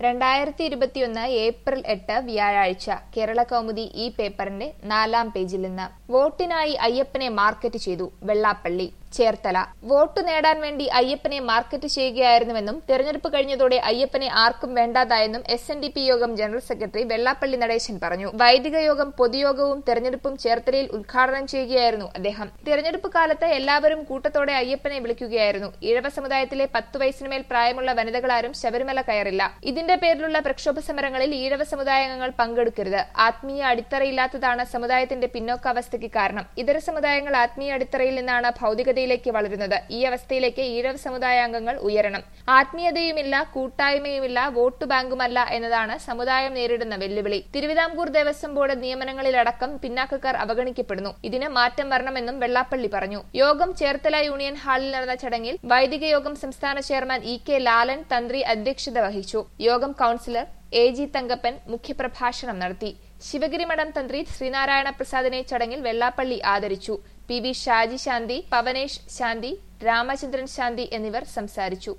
രണ്ടായിരത്തി ഇരുപത്തിയൊന്ന് ഏപ്രിൽ എട്ട് വ്യാഴാഴ്ച കേരള കൗമുദി ഈ പേപ്പറിന്റെ നാലാം പേജിൽ നിന്ന് വോട്ടിനായി അയ്യപ്പനെ മാർക്കറ്റ് ചെയ്തു വെള്ളാപ്പള്ളി ചേർത്തല വോട്ട് നേടാൻ വേണ്ടി അയ്യപ്പനെ മാർക്കറ്റ് ചെയ്യുകയായിരുന്നുവെന്നും തെരഞ്ഞെടുപ്പ് കഴിഞ്ഞതോടെ അയ്യപ്പനെ ആർക്കും വേണ്ടാതായെന്നും എസ് എൻ ഡി പി യോഗം ജനറൽ സെക്രട്ടറി വെള്ളാപ്പള്ളി നടേശൻ പറഞ്ഞു വൈദിക യോഗം പൊതുയോഗവും തെരഞ്ഞെടുപ്പും ചേർത്തലയിൽ ഉദ്ഘാടനം ചെയ്യുകയായിരുന്നു അദ്ദേഹം തെരഞ്ഞെടുപ്പ് കാലത്ത് എല്ലാവരും കൂട്ടത്തോടെ അയ്യപ്പനെ വിളിക്കുകയായിരുന്നു ഈഴവ സമുദായത്തിലെ പത്തു വയസ്സിനുമേൽ പ്രായമുള്ള വനിതകളാരും ശബരിമല കയറില്ല ഇതിന്റെ പേരിലുള്ള പ്രക്ഷോഭ സമരങ്ങളിൽ ഈഴവ സമുദായാംഗങ്ങൾ പങ്കെടുക്കരുത് ആത്മീയ അടിത്തറയില്ലാത്തതാണ് സമുദായത്തിന്റെ പിന്നോക്കാവസ്ഥയ്ക്ക് കാരണം ഇതര സമുദായങ്ങൾ ആത്മീയ അടിത്തറയിൽ നിന്നാണ് ഭൗതികതയിലേക്ക് വളരുന്നത് ഈ അവസ്ഥയിലേക്ക് ഈഴവ സമുദായാംഗങ്ങൾ ഉയരണം ആത്മീയതയുമില്ല കൂട്ടായ്മയുമില്ല വോട്ട് ബാങ്കുമല്ല എന്നതാണ് സമുദായം നേരിടുന്ന വെല്ലുവിളി തിരുവിതാംകൂർ ദേവസ്വം ബോർഡ് നിയമനങ്ങളിലടക്കം പിന്നാക്കക്കാർ അവഗണിക്കപ്പെടുന്നു ഇതിന് മാറ്റം വരണമെന്നും വെള്ളാപ്പള്ളി പറഞ്ഞു യോഗം ചേർത്തല യൂണിയൻ ഹാളിൽ നടന്ന ചടങ്ങിൽ വൈദിക യോഗം സംസ്ഥാന ചെയർമാൻ ഇ കെ ലാലൻ തന്ത്രി അധ്യക്ഷത വഹിച്ചു യോഗം കൌൺസിലർ എ ജി തങ്കപ്പൻ മുഖ്യപ്രഭാഷണം നടത്തി ശിവഗിരി മഠം തന്ത്രി ശ്രീനാരായണ പ്രസാദിനെ ചടങ്ങിൽ വെള്ളാപ്പള്ളി ആദരിച്ചു പി വി ഷാജി ശാന്തി പവനേഷ് ശാന്തി രാമചന്ദ്രൻ ശാന്തി എന്നിവർ സംസാരിച്ചു